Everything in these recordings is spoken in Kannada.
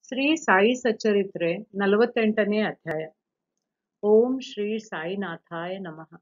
ಶ್ರೀ ಸಾಯಿ ಸಚ್ಚರಿತ್ರೆ ನಲವತ್ತೆಂಟನೇ ಅಧ್ಯಾಯ ಓಂ ಶ್ರೀ ಸಾಯಿನಾಥಾಯ ನಮಃ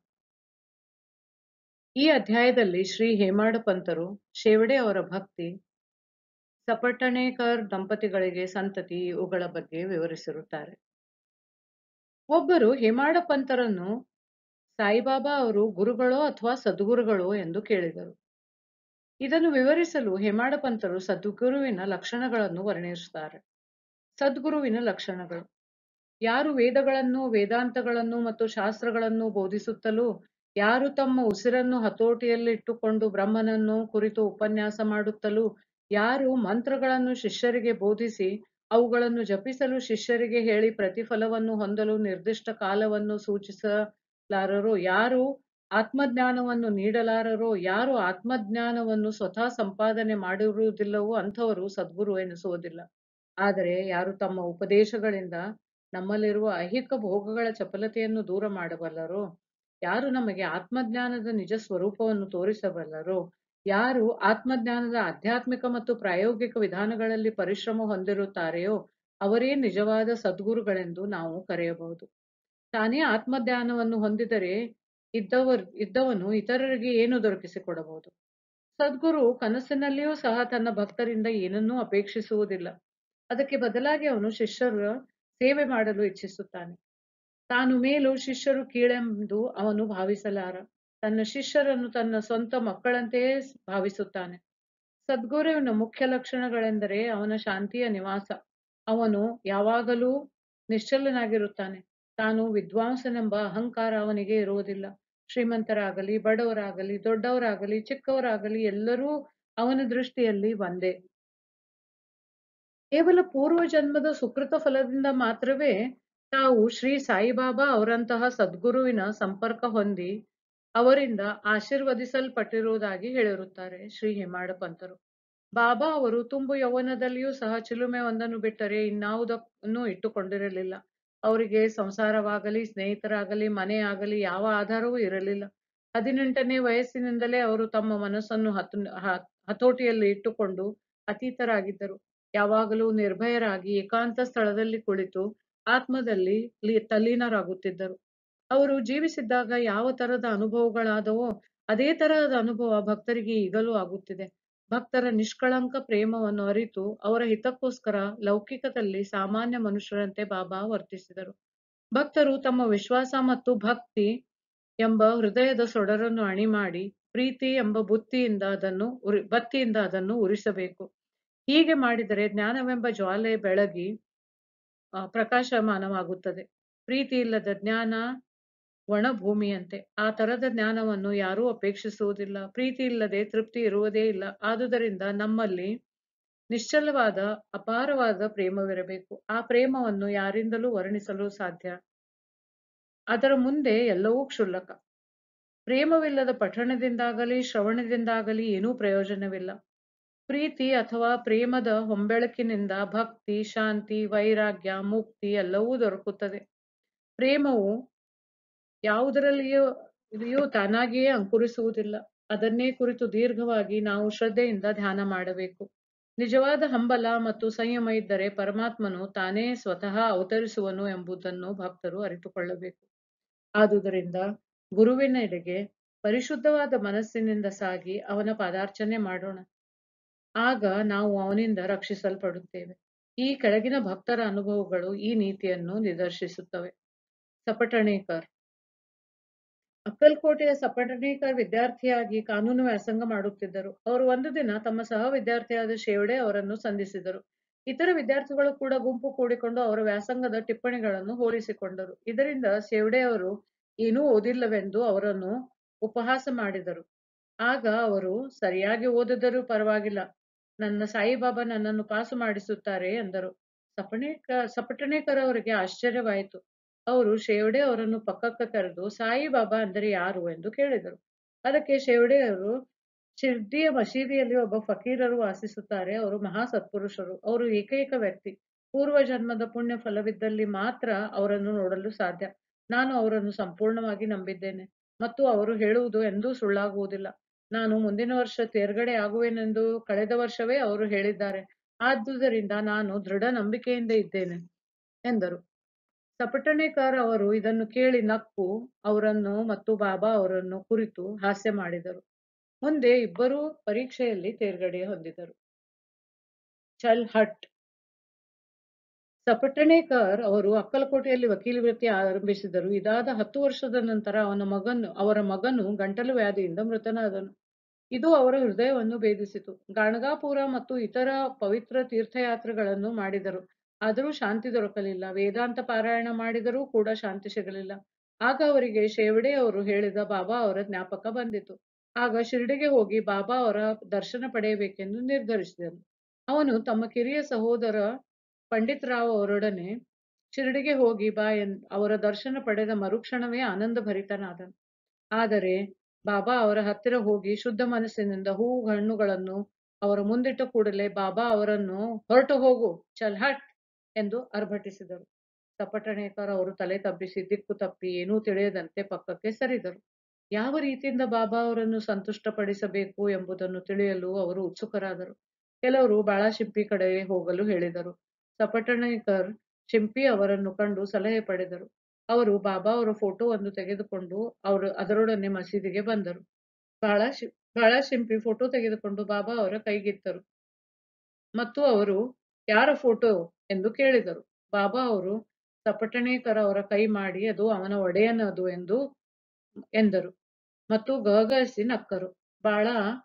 ಈ ಅಧ್ಯಾಯದಲ್ಲಿ ಶ್ರೀ ಹೇಮಾಡ ಪಂತರು ಶೇವಡೆ ಅವರ ಭಕ್ತಿ ಸಪಟಣೇಕರ್ ದಂಪತಿಗಳಿಗೆ ಸಂತತಿ ಇವುಗಳ ಬಗ್ಗೆ ವಿವರಿಸಿರುತ್ತಾರೆ ಒಬ್ಬರು ಹೇಮಾಡ ಪಂತರನ್ನು ಸಾಯಿಬಾಬಾ ಅವರು ಗುರುಗಳೋ ಅಥವಾ ಸದ್ಗುರುಗಳೋ ಎಂದು ಕೇಳಿದರು ಇದನ್ನು ವಿವರಿಸಲು ಹೇಮಾಡ ಪಂತರು ಸದ್ಗುರುವಿನ ಲಕ್ಷಣಗಳನ್ನು ವರ್ಣಿಸುತ್ತಾರೆ ಸದ್ಗುರುವಿನ ಲಕ್ಷಣಗಳು ಯಾರು ವೇದಗಳನ್ನು ವೇದಾಂತಗಳನ್ನು ಮತ್ತು ಶಾಸ್ತ್ರಗಳನ್ನು ಬೋಧಿಸುತ್ತಲೂ ಯಾರು ತಮ್ಮ ಉಸಿರನ್ನು ಹತೋಟಿಯಲ್ಲಿಟ್ಟುಕೊಂಡು ಬ್ರಹ್ಮನನ್ನು ಕುರಿತು ಉಪನ್ಯಾಸ ಮಾಡುತ್ತಲೂ ಯಾರು ಮಂತ್ರಗಳನ್ನು ಶಿಷ್ಯರಿಗೆ ಬೋಧಿಸಿ ಅವುಗಳನ್ನು ಜಪಿಸಲು ಶಿಷ್ಯರಿಗೆ ಹೇಳಿ ಪ್ರತಿಫಲವನ್ನು ಹೊಂದಲು ನಿರ್ದಿಷ್ಟ ಕಾಲವನ್ನು ಸೂಚಿಸಲಾರರೋ ಯಾರು ಆತ್ಮಜ್ಞಾನವನ್ನು ನೀಡಲಾರರೋ ಯಾರು ಆತ್ಮಜ್ಞಾನವನ್ನು ಸ್ವತಃ ಸಂಪಾದನೆ ಮಾಡಿರುವುದಿಲ್ಲವೋ ಅಂಥವರು ಸದ್ಗುರು ಎನಿಸುವುದಿಲ್ಲ ಆದರೆ ಯಾರು ತಮ್ಮ ಉಪದೇಶಗಳಿಂದ ನಮ್ಮಲ್ಲಿರುವ ಐಹಿಕ ಭೋಗಗಳ ಚಪಲತೆಯನ್ನು ದೂರ ಮಾಡಬಲ್ಲರೋ ಯಾರು ನಮಗೆ ಆತ್ಮಜ್ಞಾನದ ನಿಜ ಸ್ವರೂಪವನ್ನು ತೋರಿಸಬಲ್ಲರೋ ಯಾರು ಆತ್ಮಜ್ಞಾನದ ಆಧ್ಯಾತ್ಮಿಕ ಮತ್ತು ಪ್ರಾಯೋಗಿಕ ವಿಧಾನಗಳಲ್ಲಿ ಪರಿಶ್ರಮ ಹೊಂದಿರುತ್ತಾರೆಯೋ ಅವರೇ ನಿಜವಾದ ಸದ್ಗುರುಗಳೆಂದು ನಾವು ಕರೆಯಬಹುದು ತಾನೇ ಆತ್ಮಜ್ಞಾನವನ್ನು ಹೊಂದಿದರೆ ಇದ್ದವರು ಇದ್ದವನು ಇತರರಿಗೆ ಏನು ದೊರಕಿಸಿಕೊಡಬಹುದು ಸದ್ಗುರು ಕನಸಿನಲ್ಲಿಯೂ ಸಹ ತನ್ನ ಭಕ್ತರಿಂದ ಏನನ್ನೂ ಅಪೇಕ್ಷಿಸುವುದಿಲ್ಲ ಅದಕ್ಕೆ ಬದಲಾಗಿ ಅವನು ಶಿಷ್ಯರ ಸೇವೆ ಮಾಡಲು ಇಚ್ಛಿಸುತ್ತಾನೆ ತಾನು ಮೇಲು ಶಿಷ್ಯರು ಕೀಳೆಂದು ಅವನು ಭಾವಿಸಲಾರ ತನ್ನ ಶಿಷ್ಯರನ್ನು ತನ್ನ ಸ್ವಂತ ಮಕ್ಕಳಂತೆಯೇ ಭಾವಿಸುತ್ತಾನೆ ಸದ್ಗುರುವಿನ ಮುಖ್ಯ ಲಕ್ಷಣಗಳೆಂದರೆ ಅವನ ಶಾಂತಿಯ ನಿವಾಸ ಅವನು ಯಾವಾಗಲೂ ನಿಶ್ಚಲನಾಗಿರುತ್ತಾನೆ ತಾನು ವಿದ್ವಾಂಸನೆಂಬ ಅಹಂಕಾರ ಅವನಿಗೆ ಇರುವುದಿಲ್ಲ ಶ್ರೀಮಂತರಾಗಲಿ ಬಡವರಾಗಲಿ ದೊಡ್ಡವರಾಗಲಿ ಚಿಕ್ಕವರಾಗಲಿ ಎಲ್ಲರೂ ಅವನ ದೃಷ್ಟಿಯಲ್ಲಿ ಒಂದೇ ಕೇವಲ ಪೂರ್ವ ಜನ್ಮದ ಸುಕೃತ ಫಲದಿಂದ ಮಾತ್ರವೇ ತಾವು ಶ್ರೀ ಸಾಯಿಬಾಬಾ ಅವರಂತಹ ಸದ್ಗುರುವಿನ ಸಂಪರ್ಕ ಹೊಂದಿ ಅವರಿಂದ ಆಶೀರ್ವದಿಸಲ್ಪಟ್ಟಿರುವುದಾಗಿ ಹೇಳಿರುತ್ತಾರೆ ಶ್ರೀ ಹೇಮಾಡ ಪಂತರು ಬಾಬಾ ಅವರು ತುಂಬು ಯೌವನದಲ್ಲಿಯೂ ಸಹ ಚಿಲುಮೆ ಒಂದನ್ನು ಬಿಟ್ಟರೆ ಇನ್ನಾವುದನ್ನು ಇಟ್ಟುಕೊಂಡಿರಲಿಲ್ಲ ಅವರಿಗೆ ಸಂಸಾರವಾಗಲಿ ಸ್ನೇಹಿತರಾಗಲಿ ಮನೆ ಆಗಲಿ ಯಾವ ಆಧಾರವೂ ಇರಲಿಲ್ಲ ಹದಿನೆಂಟನೇ ವಯಸ್ಸಿನಿಂದಲೇ ಅವರು ತಮ್ಮ ಮನಸ್ಸನ್ನು ಹತ ಹತೋಟಿಯಲ್ಲಿ ಇಟ್ಟುಕೊಂಡು ಅತೀತರಾಗಿದ್ದರು ಯಾವಾಗಲೂ ನಿರ್ಭಯರಾಗಿ ಏಕಾಂತ ಸ್ಥಳದಲ್ಲಿ ಕುಳಿತು ಆತ್ಮದಲ್ಲಿ ತಲ್ಲೀನರಾಗುತ್ತಿದ್ದರು ಅವರು ಜೀವಿಸಿದ್ದಾಗ ಯಾವ ತರದ ಅನುಭವಗಳಾದವೋ ಅದೇ ತರಹದ ಅನುಭವ ಭಕ್ತರಿಗೆ ಈಗಲೂ ಆಗುತ್ತಿದೆ ಭಕ್ತರ ನಿಷ್ಕಳಂಕ ಪ್ರೇಮವನ್ನು ಅರಿತು ಅವರ ಹಿತಕ್ಕೋಸ್ಕರ ಲೌಕಿಕದಲ್ಲಿ ಸಾಮಾನ್ಯ ಮನುಷ್ಯರಂತೆ ಬಾಬಾ ವರ್ತಿಸಿದರು ಭಕ್ತರು ತಮ್ಮ ವಿಶ್ವಾಸ ಮತ್ತು ಭಕ್ತಿ ಎಂಬ ಹೃದಯದ ಸೊಡರನ್ನು ಅಣಿ ಮಾಡಿ ಪ್ರೀತಿ ಎಂಬ ಬುತ್ತಿಯಿಂದ ಅದನ್ನು ಉರಿ ಬತ್ತಿಯಿಂದ ಅದನ್ನು ಉರಿಸಬೇಕು ಹೀಗೆ ಮಾಡಿದರೆ ಜ್ಞಾನವೆಂಬ ಜ್ವಾಲೆ ಬೆಳಗಿ ಪ್ರಕಾಶಮಾನವಾಗುತ್ತದೆ ಪ್ರೀತಿ ಇಲ್ಲದ ಜ್ಞಾನ ಒಣ ಭೂಮಿಯಂತೆ ಆ ತರದ ಜ್ಞಾನವನ್ನು ಯಾರೂ ಅಪೇಕ್ಷಿಸುವುದಿಲ್ಲ ಪ್ರೀತಿ ಇಲ್ಲದೆ ತೃಪ್ತಿ ಇರುವುದೇ ಇಲ್ಲ ಆದುದರಿಂದ ನಮ್ಮಲ್ಲಿ ನಿಶ್ಚಲವಾದ ಅಪಾರವಾದ ಪ್ರೇಮವಿರಬೇಕು ಆ ಪ್ರೇಮವನ್ನು ಯಾರಿಂದಲೂ ವರ್ಣಿಸಲು ಸಾಧ್ಯ ಅದರ ಮುಂದೆ ಎಲ್ಲವೂ ಕ್ಷುಲ್ಲಕ ಪ್ರೇಮವಿಲ್ಲದ ಪಠಣದಿಂದಾಗಲಿ ಶ್ರವಣದಿಂದಾಗಲಿ ಏನೂ ಪ್ರಯೋಜನವಿಲ್ಲ ಪ್ರೀತಿ ಅಥವಾ ಪ್ರೇಮದ ಹೊಂಬೆಳಕಿನಿಂದ ಭಕ್ತಿ ಶಾಂತಿ ವೈರಾಗ್ಯ ಮುಕ್ತಿ ಎಲ್ಲವೂ ದೊರಕುತ್ತದೆ ಪ್ರೇಮವು ಯಾವುದರಲ್ಲಿಯೂ ಇದೆಯೋ ತಾನಾಗಿಯೇ ಅಂಕುರಿಸುವುದಿಲ್ಲ ಅದನ್ನೇ ಕುರಿತು ದೀರ್ಘವಾಗಿ ನಾವು ಶ್ರದ್ಧೆಯಿಂದ ಧ್ಯಾನ ಮಾಡಬೇಕು ನಿಜವಾದ ಹಂಬಲ ಮತ್ತು ಸಂಯಮ ಇದ್ದರೆ ಪರಮಾತ್ಮನು ತಾನೇ ಸ್ವತಃ ಅವತರಿಸುವನು ಎಂಬುದನ್ನು ಭಕ್ತರು ಅರಿತುಕೊಳ್ಳಬೇಕು ಆದುದರಿಂದ ಗುರುವಿನೆಡೆಗೆ ಪರಿಶುದ್ಧವಾದ ಮನಸ್ಸಿನಿಂದ ಸಾಗಿ ಅವನ ಪಾದಾರ್ಚನೆ ಮಾಡೋಣ ಆಗ ನಾವು ಅವನಿಂದ ರಕ್ಷಿಸಲ್ಪಡುತ್ತೇವೆ ಈ ಕೆಳಗಿನ ಭಕ್ತರ ಅನುಭವಗಳು ಈ ನೀತಿಯನ್ನು ನಿದರ್ಶಿಸುತ್ತವೆ ಸಪಟಣೇಕರ್ ಅಕ್ಕಲ್ಕೋಟೆಯ ಸಪಟಣೇಕರ್ ವಿದ್ಯಾರ್ಥಿಯಾಗಿ ಕಾನೂನು ವ್ಯಾಸಂಗ ಮಾಡುತ್ತಿದ್ದರು ಅವರು ಒಂದು ದಿನ ತಮ್ಮ ಸಹ ವಿದ್ಯಾರ್ಥಿಯಾದ ಶೇವಡೆ ಅವರನ್ನು ಸಂಧಿಸಿದರು ಇತರ ವಿದ್ಯಾರ್ಥಿಗಳು ಕೂಡ ಗುಂಪು ಕೂಡಿಕೊಂಡು ಅವರ ವ್ಯಾಸಂಗದ ಟಿಪ್ಪಣಿಗಳನ್ನು ಹೋಲಿಸಿಕೊಂಡರು ಇದರಿಂದ ಶೇವಡೆ ಅವರು ಏನೂ ಓದಿಲ್ಲವೆಂದು ಅವರನ್ನು ಉಪಹಾಸ ಮಾಡಿದರು ಆಗ ಅವರು ಸರಿಯಾಗಿ ಓದಿದರೂ ಪರವಾಗಿಲ್ಲ ನನ್ನ ಸಾಯಿಬಾಬಾ ನನ್ನನ್ನು ಪಾಸು ಮಾಡಿಸುತ್ತಾರೆ ಎಂದರು ಸಪಣೇಕ ಸಪಟಣೇಕರ್ ಅವರಿಗೆ ಆಶ್ಚರ್ಯವಾಯಿತು ಅವರು ಶೇವಡೆ ಅವರನ್ನು ಪಕ್ಕಕ್ಕೆ ಕರೆದು ಸಾಯಿಬಾಬಾ ಅಂದರೆ ಯಾರು ಎಂದು ಕೇಳಿದರು ಅದಕ್ಕೆ ಶೇವಡೆ ಅವರು ಶಿರ್ದಿಯ ಮಸೀದಿಯಲ್ಲಿ ಒಬ್ಬ ಫಕೀರರು ವಾಸಿಸುತ್ತಾರೆ ಅವರು ಮಹಾ ಸತ್ಪುರುಷರು ಅವರು ಏಕೈಕ ವ್ಯಕ್ತಿ ಪೂರ್ವ ಜನ್ಮದ ಪುಣ್ಯ ಫಲವಿದ್ದಲ್ಲಿ ಮಾತ್ರ ಅವರನ್ನು ನೋಡಲು ಸಾಧ್ಯ ನಾನು ಅವರನ್ನು ಸಂಪೂರ್ಣವಾಗಿ ನಂಬಿದ್ದೇನೆ ಮತ್ತು ಅವರು ಹೇಳುವುದು ಎಂದೂ ಸುಳ್ಳಾಗುವುದಿಲ್ಲ ನಾನು ಮುಂದಿನ ವರ್ಷ ತೇರ್ಗಡೆ ಆಗುವೆನೆಂದು ಕಳೆದ ವರ್ಷವೇ ಅವರು ಹೇಳಿದ್ದಾರೆ ಆದುದರಿಂದ ನಾನು ದೃಢ ನಂಬಿಕೆಯಿಂದ ಇದ್ದೇನೆ ಎಂದರು ಸಪಟಣೇಕರ್ ಅವರು ಇದನ್ನು ಕೇಳಿ ನಕ್ಕು ಅವರನ್ನು ಮತ್ತು ಬಾಬಾ ಅವರನ್ನು ಕುರಿತು ಹಾಸ್ಯ ಮಾಡಿದರು ಮುಂದೆ ಇಬ್ಬರೂ ಪರೀಕ್ಷೆಯಲ್ಲಿ ತೇರ್ಗಡೆ ಹೊಂದಿದರು ಚಲ್ ಹಟ್ ಸಪಟಣೇಕರ್ ಅವರು ಅಕ್ಕಲಕೋಟೆಯಲ್ಲಿ ವಕೀಲಿ ವೃತ್ತಿ ಆರಂಭಿಸಿದರು ಇದಾದ ಹತ್ತು ವರ್ಷದ ನಂತರ ಅವನ ಮಗನು ಅವರ ಮಗನು ಗಂಟಲು ವ್ಯಾಧಿಯಿಂದ ಮೃತನಾದನು ಇದು ಅವರ ಹೃದಯವನ್ನು ಭೇದಿಸಿತು ಗಾಣಗಾಪುರ ಮತ್ತು ಇತರ ಪವಿತ್ರ ತೀರ್ಥಯಾತ್ರೆಗಳನ್ನು ಮಾಡಿದರು ಆದರೂ ಶಾಂತಿ ದೊರಕಲಿಲ್ಲ ವೇದಾಂತ ಪಾರಾಯಣ ಮಾಡಿದರೂ ಕೂಡ ಶಾಂತಿ ಸಿಗಲಿಲ್ಲ ಆಗ ಅವರಿಗೆ ಶೇವಡೆ ಅವರು ಹೇಳಿದ ಬಾಬಾ ಅವರ ಜ್ಞಾಪಕ ಬಂದಿತು ಆಗ ಶಿರ್ಡಿಗೆ ಹೋಗಿ ಬಾಬಾ ಅವರ ದರ್ಶನ ಪಡೆಯಬೇಕೆಂದು ನಿರ್ಧರಿಸಿದನು ಅವನು ತಮ್ಮ ಕಿರಿಯ ಸಹೋದರ ಪಂಡಿತ್ ರಾವ್ ಅವರೊಡನೆ ಶಿರ್ಡಿಗೆ ಹೋಗಿ ಬಾ ಎನ್ ಅವರ ದರ್ಶನ ಪಡೆದ ಮರುಕ್ಷಣವೇ ಆನಂದ ಭರಿತನಾದನು ಆದರೆ ಬಾಬಾ ಅವರ ಹತ್ತಿರ ಹೋಗಿ ಶುದ್ಧ ಮನಸ್ಸಿನಿಂದ ಹೂವು ಹಣ್ಣುಗಳನ್ನು ಅವರ ಮುಂದಿಟ್ಟ ಕೂಡಲೇ ಬಾಬಾ ಅವರನ್ನು ಹೊರಟು ಹೋಗು ಚಲ್ ಹಟ್ ಎಂದು ಅರ್ಭಟಿಸಿದರು ಸಪಟಣೇಕರ್ ಅವರು ತಲೆ ತಬ್ಬಿಸಿ ದಿಕ್ಕು ತಪ್ಪಿ ಏನೂ ತಿಳಿಯದಂತೆ ಪಕ್ಕಕ್ಕೆ ಸರಿದರು ಯಾವ ರೀತಿಯಿಂದ ಬಾಬಾ ಅವರನ್ನು ಸಂತುಷ್ಟಪಡಿಸಬೇಕು ಎಂಬುದನ್ನು ತಿಳಿಯಲು ಅವರು ಉತ್ಸುಕರಾದರು ಕೆಲವರು ಬಾಳಶಿಂಪಿ ಕಡೆ ಹೋಗಲು ಹೇಳಿದರು ಸಪಟಣೇಕರ್ ಶಿಂಪಿ ಅವರನ್ನು ಕಂಡು ಸಲಹೆ ಪಡೆದರು ಅವರು ಬಾಬಾ ಅವರ ಫೋಟೋವನ್ನು ತೆಗೆದುಕೊಂಡು ಅವರು ಅದರೊಡನೆ ಮಸೀದಿಗೆ ಬಂದರು ಬಾಳ ಬಾಳ ಶಿಂಪಿ ಫೋಟೋ ತೆಗೆದುಕೊಂಡು ಬಾಬಾ ಅವರ ಕೈಗಿತ್ತರು ಮತ್ತು ಅವರು ಯಾರ ಫೋಟೋ ಎಂದು ಕೇಳಿದರು ಬಾಬಾ ಅವರು ಸಪಟಣೇಕರ್ ಅವರ ಕೈ ಮಾಡಿ ಅದು ಅವನ ಒಡೆಯನದು ಎಂದು ಎಂದರು ಮತ್ತು ಗಹಗಹಿಸಿ ನಕ್ಕರು ಬಾಳ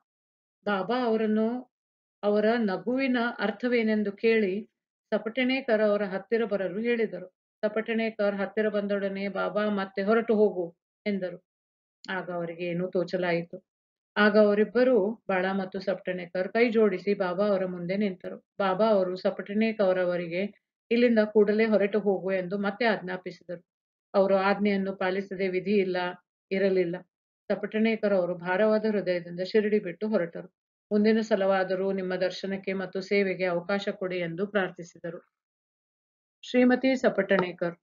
ಬಾಬಾ ಅವರನ್ನು ಅವರ ನಗುವಿನ ಅರ್ಥವೇನೆಂದು ಕೇಳಿ ಸಪಟಣೇಕರ್ ಅವರ ಹತ್ತಿರ ಬರಲು ಹೇಳಿದರು ಸಪಟಣೇಕರ್ ಹತ್ತಿರ ಬಂದೊಡನೆ ಬಾಬಾ ಮತ್ತೆ ಹೊರಟು ಹೋಗು ಎಂದರು ಆಗ ಅವರಿಗೆ ಏನೂ ತೋಚಲಾಯಿತು ಆಗ ಅವರಿಬ್ಬರು ಬಾಳ ಮತ್ತು ಸಪಟಣೇಕರ್ ಕೈ ಜೋಡಿಸಿ ಬಾಬಾ ಅವರ ಮುಂದೆ ನಿಂತರು ಬಾಬಾ ಅವರು ಸಪಟಣೇಕರ್ ಅವರಿಗೆ ಇಲ್ಲಿಂದ ಕೂಡಲೇ ಹೊರಟು ಹೋಗು ಎಂದು ಮತ್ತೆ ಆಜ್ಞಾಪಿಸಿದರು ಅವರು ಆಜ್ಞೆಯನ್ನು ಪಾಲಿಸದೆ ವಿಧಿ ಇಲ್ಲ ಇರಲಿಲ್ಲ ಸಪಟಣೇಕರ್ ಅವರು ಭಾರವಾದ ಹೃದಯದಿಂದ ಶಿರಡಿ ಬಿಟ್ಟು ಹೊರಟರು ಮುಂದಿನ ಸಲವಾದರೂ ನಿಮ್ಮ ದರ್ಶನಕ್ಕೆ ಮತ್ತು ಸೇವೆಗೆ ಅವಕಾಶ ಕೊಡಿ ಎಂದು ಪ್ರಾರ್ಥಿಸಿದರು ಶ್ರೀಮತಿ ಸಪಟಣೇಕರ್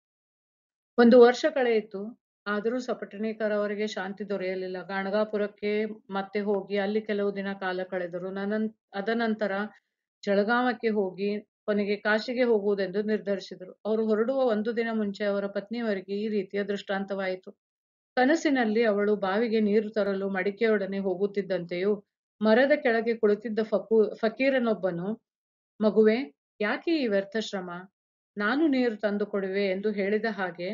ಒಂದು ವರ್ಷ ಕಳೆಯಿತು ಆದರೂ ಸಪಟಣೇಕರ್ ಅವರಿಗೆ ಶಾಂತಿ ದೊರೆಯಲಿಲ್ಲ ಗಾಣಗಾಪುರಕ್ಕೆ ಮತ್ತೆ ಹೋಗಿ ಅಲ್ಲಿ ಕೆಲವು ದಿನ ಕಾಲ ಕಳೆದರು ನನ್ನ ಅದನಂತರ ಜಳಗಾಮಕ್ಕೆ ಹೋಗಿ ಕೊನೆಗೆ ಕಾಶಿಗೆ ಹೋಗುವುದೆಂದು ನಿರ್ಧರಿಸಿದರು ಅವರು ಹೊರಡುವ ಒಂದು ದಿನ ಮುಂಚೆ ಅವರ ಪತ್ನಿಯವರಿಗೆ ಈ ರೀತಿಯ ದೃಷ್ಟಾಂತವಾಯಿತು ಕನಸಿನಲ್ಲಿ ಅವಳು ಬಾವಿಗೆ ನೀರು ತರಲು ಮಡಿಕೆಯೊಡನೆ ಹೋಗುತ್ತಿದ್ದಂತೆಯೂ ಮರದ ಕೆಳಗೆ ಕುಳಿತಿದ್ದ ಫಕೂ ಫಕೀರನೊಬ್ಬನು ಮಗುವೆ ಯಾಕೆ ಈ ವ್ಯರ್ಥ ಶ್ರಮ ನಾನು ನೀರು ತಂದು ಕೊಡುವೆ ಎಂದು ಹೇಳಿದ ಹಾಗೆ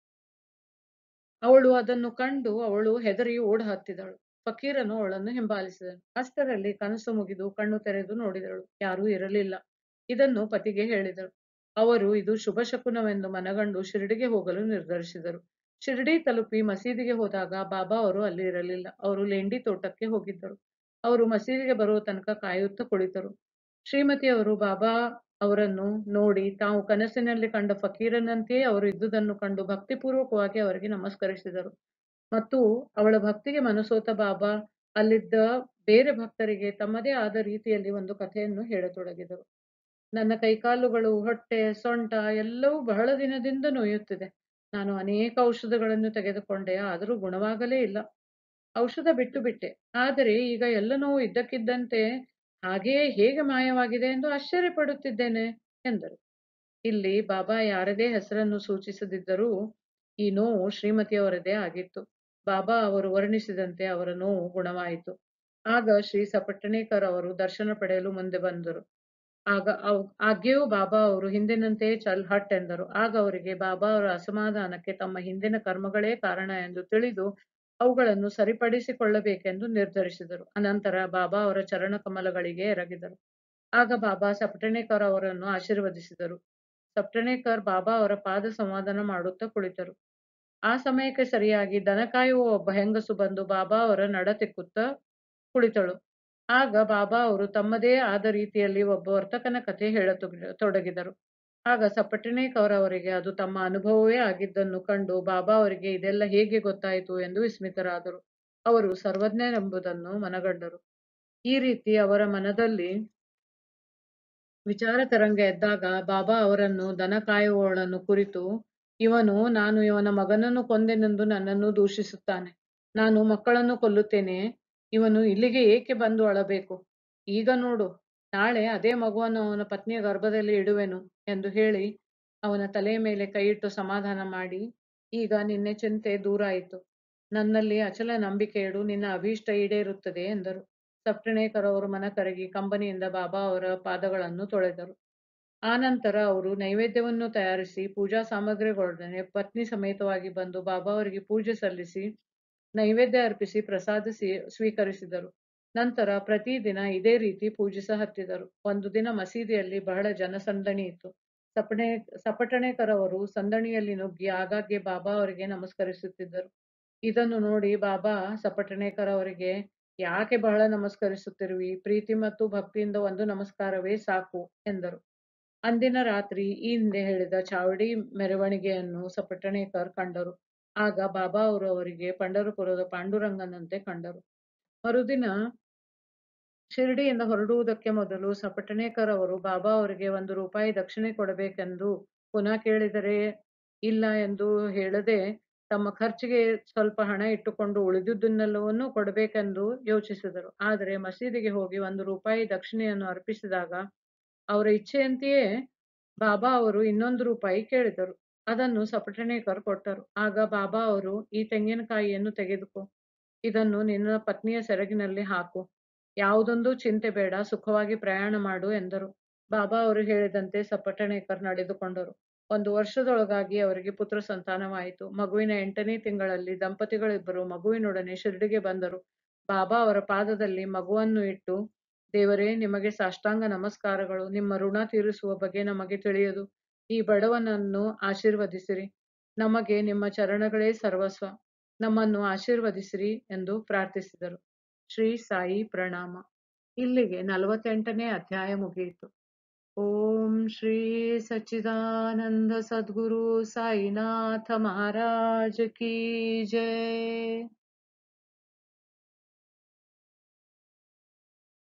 ಅವಳು ಅದನ್ನು ಕಂಡು ಅವಳು ಹೆದರಿ ಓಡ ಹತ್ತಿದಳು ಫಕೀರನು ಅವಳನ್ನು ಹಿಂಬಾಲಿಸಿದನು ಅಷ್ಟರಲ್ಲಿ ಕನಸು ಮುಗಿದು ಕಣ್ಣು ತೆರೆದು ನೋಡಿದಳು ಯಾರೂ ಇರಲಿಲ್ಲ ಇದನ್ನು ಪತಿಗೆ ಹೇಳಿದಳು ಅವರು ಇದು ಶುಭ ಶಕುನವೆಂದು ಮನಗಂಡು ಶಿರಡಿಗೆ ಹೋಗಲು ನಿರ್ಧರಿಸಿದರು ಶಿರಡಿ ತಲುಪಿ ಮಸೀದಿಗೆ ಹೋದಾಗ ಬಾಬಾ ಅವರು ಅಲ್ಲಿ ಇರಲಿಲ್ಲ ಅವರು ಲೇಂಡಿ ತೋಟಕ್ಕೆ ಹೋಗಿದ್ದರು ಅವರು ಮಸೀದಿಗೆ ಬರುವ ತನಕ ಕಾಯುತ್ತಾ ಕುಳಿತರು ಶ್ರೀಮತಿಯವರು ಬಾಬಾ ಅವರನ್ನು ನೋಡಿ ತಾವು ಕನಸಿನಲ್ಲಿ ಕಂಡ ಫಕೀರನಂತೆಯೇ ಅವರು ಇದ್ದುದನ್ನು ಕಂಡು ಭಕ್ತಿಪೂರ್ವಕವಾಗಿ ಅವರಿಗೆ ನಮಸ್ಕರಿಸಿದರು ಮತ್ತು ಅವಳ ಭಕ್ತಿಗೆ ಮನಸೋತ ಬಾಬಾ ಅಲ್ಲಿದ್ದ ಬೇರೆ ಭಕ್ತರಿಗೆ ತಮ್ಮದೇ ಆದ ರೀತಿಯಲ್ಲಿ ಒಂದು ಕಥೆಯನ್ನು ಹೇಳತೊಡಗಿದರು ನನ್ನ ಕೈಕಾಲುಗಳು ಹೊಟ್ಟೆ ಸೊಂಟ ಎಲ್ಲವೂ ಬಹಳ ದಿನದಿಂದ ನೋಯುತ್ತಿದೆ ನಾನು ಅನೇಕ ಔಷಧಗಳನ್ನು ತೆಗೆದುಕೊಂಡೆ ಆದರೂ ಗುಣವಾಗಲೇ ಇಲ್ಲ ಔಷಧ ಬಿಟ್ಟು ಬಿಟ್ಟೆ ಆದರೆ ಈಗ ಎಲ್ಲ ನೋವು ಇದ್ದಕ್ಕಿದ್ದಂತೆ ಹಾಗೆಯೇ ಹೇಗೆ ಮಾಯವಾಗಿದೆ ಎಂದು ಆಶ್ಚರ್ಯಪಡುತ್ತಿದ್ದೇನೆ ಎಂದರು ಇಲ್ಲಿ ಬಾಬಾ ಯಾರದೇ ಹೆಸರನ್ನು ಸೂಚಿಸದಿದ್ದರೂ ಈ ನೋವು ಶ್ರೀಮತಿಯವರದೇ ಆಗಿತ್ತು ಬಾಬಾ ಅವರು ವರ್ಣಿಸಿದಂತೆ ಅವರ ನೋವು ಗುಣವಾಯಿತು ಆಗ ಶ್ರೀ ಸಪಟ್ಟಣೇಕರ್ ಅವರು ದರ್ಶನ ಪಡೆಯಲು ಮುಂದೆ ಬಂದರು ಆಗ ಅವ್- ಆಗ್ಯೂ ಬಾಬಾ ಅವರು ಹಿಂದಿನಂತೆಯೇ ಚಲ್ ಹಟ್ ಎಂದರು ಆಗ ಅವರಿಗೆ ಬಾಬಾ ಅವರ ಅಸಮಾಧಾನಕ್ಕೆ ತಮ್ಮ ಹಿಂದಿನ ಕರ್ಮಗಳೇ ಕಾರಣ ಎಂದು ತಿಳಿದು ಅವುಗಳನ್ನು ಸರಿಪಡಿಸಿಕೊಳ್ಳಬೇಕೆಂದು ನಿರ್ಧರಿಸಿದರು ಅನಂತರ ಬಾಬಾ ಅವರ ಚರಣ ಕಮಲಗಳಿಗೆ ಎರಗಿದರು ಆಗ ಬಾಬಾ ಸಪಟಣೇಕರ್ ಅವರನ್ನು ಆಶೀರ್ವದಿಸಿದರು ಸಪಟಣೇಕರ್ ಬಾಬಾ ಅವರ ಪಾದ ಸಂವಾದನ ಮಾಡುತ್ತಾ ಕುಳಿತರು ಆ ಸಮಯಕ್ಕೆ ಸರಿಯಾಗಿ ದನ ಕಾಯುವ ಒಬ್ಬ ಹೆಂಗಸು ಬಂದು ಬಾಬಾ ಅವರ ನಡ ತಿಕ್ಕುತ್ತಾ ಕುಳಿತಳು ಆಗ ಬಾಬಾ ಅವರು ತಮ್ಮದೇ ಆದ ರೀತಿಯಲ್ಲಿ ಒಬ್ಬ ವರ್ತಕನ ಕಥೆ ಹೇಳತೊಡಗಿದರು ಆಗ ಸಪಟಣೇಕರ್ ಅವರಿಗೆ ಅದು ತಮ್ಮ ಅನುಭವವೇ ಆಗಿದ್ದನ್ನು ಕಂಡು ಬಾಬಾ ಅವರಿಗೆ ಇದೆಲ್ಲ ಹೇಗೆ ಗೊತ್ತಾಯಿತು ಎಂದು ವಿಸ್ಮಿತರಾದರು ಅವರು ಸರ್ವಜ್ಞರೆಂಬುದನ್ನು ಮನಗಂಡರು ಈ ರೀತಿ ಅವರ ಮನದಲ್ಲಿ ವಿಚಾರ ತರಂಗ ಎದ್ದಾಗ ಬಾಬಾ ಅವರನ್ನು ದನ ಕಾಯುವವಳನ್ನು ಕುರಿತು ಇವನು ನಾನು ಇವನ ಮಗನನ್ನು ಕೊಂದೆನೆಂದು ನನ್ನನ್ನು ದೂಷಿಸುತ್ತಾನೆ ನಾನು ಮಕ್ಕಳನ್ನು ಕೊಲ್ಲುತ್ತೇನೆ ಇವನು ಇಲ್ಲಿಗೆ ಏಕೆ ಬಂದು ಅಳಬೇಕು ಈಗ ನೋಡು ನಾಳೆ ಅದೇ ಮಗುವನ್ನು ಅವನ ಪತ್ನಿಯ ಗರ್ಭದಲ್ಲಿ ಇಡುವೆನು ಎಂದು ಹೇಳಿ ಅವನ ತಲೆಯ ಮೇಲೆ ಕೈಯಿಟ್ಟು ಸಮಾಧಾನ ಮಾಡಿ ಈಗ ನಿನ್ನೆ ಚಿಂತೆ ದೂರ ಆಯಿತು ನನ್ನಲ್ಲಿ ಅಚಲ ನಂಬಿಕೆ ಇಡು ನಿನ್ನ ಅಭೀಷ್ಟ ಈಡೇರುತ್ತದೆ ಎಂದರು ಸಪ್ಟಣೇಕರ್ ಅವರು ಮನ ಕರಗಿ ಕಂಬನಿಯಿಂದ ಬಾಬಾ ಅವರ ಪಾದಗಳನ್ನು ತೊಳೆದರು ಆನಂತರ ಅವರು ನೈವೇದ್ಯವನ್ನು ತಯಾರಿಸಿ ಪೂಜಾ ಸಾಮಗ್ರಿಗಳೊಡನೆ ಪತ್ನಿ ಸಮೇತವಾಗಿ ಬಂದು ಬಾಬಾ ಅವರಿಗೆ ಪೂಜೆ ಸಲ್ಲಿಸಿ ನೈವೇದ್ಯ ಅರ್ಪಿಸಿ ಪ್ರಸಾದ ಸ್ವೀಕರಿಸಿದರು ನಂತರ ಪ್ರತಿದಿನ ಇದೇ ರೀತಿ ಪೂಜಿಸ ಹತ್ತಿದರು ಒಂದು ದಿನ ಮಸೀದಿಯಲ್ಲಿ ಬಹಳ ಜನಸಂದಣಿ ಇತ್ತು ಸಪಟೆ ಸಪಟಣೆಕರವರು ಸಂದಣಿಯಲ್ಲಿ ನುಗ್ಗಿ ಆಗಾಗ್ಗೆ ಬಾಬಾ ಅವರಿಗೆ ನಮಸ್ಕರಿಸುತ್ತಿದ್ದರು ಇದನ್ನು ನೋಡಿ ಬಾಬಾ ಸಪಟಣೇಕರ್ ಅವರಿಗೆ ಯಾಕೆ ಬಹಳ ನಮಸ್ಕರಿಸುತ್ತಿರುವಿ ಪ್ರೀತಿ ಮತ್ತು ಭಕ್ತಿಯಿಂದ ಒಂದು ನಮಸ್ಕಾರವೇ ಸಾಕು ಎಂದರು ಅಂದಿನ ರಾತ್ರಿ ಈ ಹಿಂದೆ ಹೇಳಿದ ಚಾವಡಿ ಮೆರವಣಿಗೆಯನ್ನು ಸಪಟಣೇಕರ್ ಕಂಡರು ಆಗ ಬಾಬಾ ಅವರು ಅವರಿಗೆ ಪಂಡರಪುರದ ಪಾಂಡುರಂಗನಂತೆ ಕಂಡರು ಮರುದಿನ ಶಿರಡಿಯಿಂದ ಹೊರಡುವುದಕ್ಕೆ ಮೊದಲು ಸಪಟಣೇಕರ್ ಅವರು ಬಾಬಾ ಅವರಿಗೆ ಒಂದು ರೂಪಾಯಿ ದಕ್ಷಿಣೆ ಕೊಡಬೇಕೆಂದು ಪುನಃ ಕೇಳಿದರೆ ಇಲ್ಲ ಎಂದು ಹೇಳದೆ ತಮ್ಮ ಖರ್ಚಿಗೆ ಸ್ವಲ್ಪ ಹಣ ಇಟ್ಟುಕೊಂಡು ಉಳಿದುದನ್ನೆಲ್ಲವನ್ನೂ ಕೊಡಬೇಕೆಂದು ಯೋಚಿಸಿದರು ಆದರೆ ಮಸೀದಿಗೆ ಹೋಗಿ ಒಂದು ರೂಪಾಯಿ ದಕ್ಷಿಣೆಯನ್ನು ಅರ್ಪಿಸಿದಾಗ ಅವರ ಇಚ್ಛೆಯಂತೆಯೇ ಬಾಬಾ ಅವರು ಇನ್ನೊಂದು ರೂಪಾಯಿ ಕೇಳಿದರು ಅದನ್ನು ಸಪಟಣೇಕರ್ ಕೊಟ್ಟರು ಆಗ ಬಾಬಾ ಅವರು ಈ ತೆಂಗಿನಕಾಯಿಯನ್ನು ತೆಗೆದುಕೋ ಇದನ್ನು ನಿನ್ನ ಪತ್ನಿಯ ಸೆರಗಿನಲ್ಲಿ ಹಾಕು ಯಾವುದೊಂದು ಚಿಂತೆ ಬೇಡ ಸುಖವಾಗಿ ಪ್ರಯಾಣ ಮಾಡು ಎಂದರು ಬಾಬಾ ಅವರು ಹೇಳಿದಂತೆ ಸಪಟಣೇಕರ್ ನಡೆದುಕೊಂಡರು ಒಂದು ವರ್ಷದೊಳಗಾಗಿ ಅವರಿಗೆ ಪುತ್ರ ಸಂತಾನವಾಯಿತು ಮಗುವಿನ ಎಂಟನೇ ತಿಂಗಳಲ್ಲಿ ದಂಪತಿಗಳಿಬ್ಬರು ಮಗುವಿನೊಡನೆ ಶಿರಡಿಗೆ ಬಂದರು ಬಾಬಾ ಅವರ ಪಾದದಲ್ಲಿ ಮಗುವನ್ನು ಇಟ್ಟು ದೇವರೇ ನಿಮಗೆ ಸಾಷ್ಟಾಂಗ ನಮಸ್ಕಾರಗಳು ನಿಮ್ಮ ಋಣ ತೀರಿಸುವ ಬಗ್ಗೆ ನಮಗೆ ತಿಳಿಯದು ಈ ಬಡವನನ್ನು ಆಶೀರ್ವದಿಸಿರಿ ನಮಗೆ ನಿಮ್ಮ ಚರಣಗಳೇ ಸರ್ವಸ್ವ ನಮ್ಮನ್ನು ಆಶೀರ್ವದಿಸಿರಿ ಎಂದು ಪ್ರಾರ್ಥಿಸಿದರು ಶ್ರೀ ಸಾಯಿ ಪ್ರಣಾಮ ಇಲ್ಲಿಗೆ ನಲವತ್ತೆಂಟನೇ ಅಧ್ಯಾಯ ಮುಗಿಯಿತು ಓಂ ಶ್ರೀ ಸಚ್ಚಿದಾನಂದ ಸದ್ಗುರು ಸಾಯಿನಾಥ ಮಹಾರಾಜ್ ಕಿ ಜಯ